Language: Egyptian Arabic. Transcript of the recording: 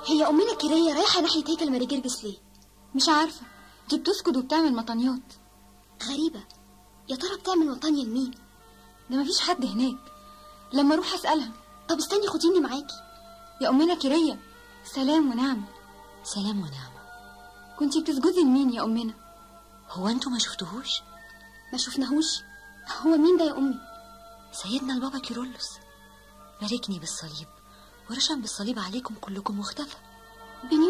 هي أمنا كيرية رايحة ناحية هيكل ماري جرجس ليه؟ مش عارفة دي بتسكت وبتعمل مطانيات غريبة يا ترى بتعمل وطانية لمين؟ ده مفيش حد هناك لما اروح اسألها طب استني خديني معاكي يا أمنا كيرية سلام ونعمة سلام ونعمة كنتي بتسجدي لمين يا أمنا هو انتوا ما شفتوهوش ما شفناهوش هو مين ده يا أمي؟ سيدنا البابا كيرلس باركني بالصليب ورشم بالصليب عليكم كلكم واختفى بنيو